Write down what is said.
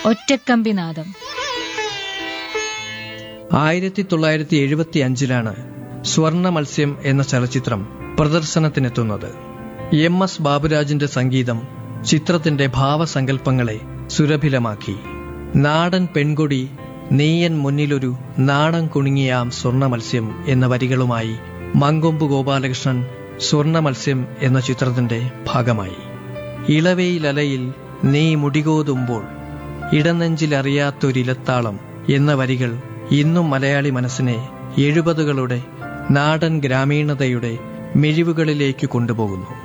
ഒറ്റക്കമ്പിനാദം ആയിരത്തി തൊള്ളായിരത്തി എഴുപത്തി അഞ്ചിലാണ് സ്വർണ മത്സ്യം എന്ന ചലച്ചിത്രം പ്രദർശനത്തിനെത്തുന്നത് എം എസ് ബാബുരാജിന്റെ സംഗീതം ചിത്രത്തിന്റെ ഭാവസങ്കല്പങ്ങളെ സുരഭിലമാക്കി നാടൻ പെൺകൊടി നീയൻ മുന്നിലൊരു നാണം കുണുങ്ങിയാം സ്വർണ മത്സ്യം എന്ന വരികളുമായി മങ്കൊമ്പ് ഗോപാലകൃഷ്ണൻ സ്വർണ മത്സ്യം എന്ന ചിത്രത്തിന്റെ ഭാഗമായി ഇളവയിലലയിൽ നീ മുടികോതുമ്പോൾ ഇടനെഞ്ചിലറിയാത്തൊരിലത്താളം എന്ന വരികൾ ഇന്നും മലയാളി മനസ്സിനെ എഴുപതുകളുടെ നാടൻ ഗ്രാമീണതയുടെ മിഴിവുകളിലേക്ക് കൊണ്ടുപോകുന്നു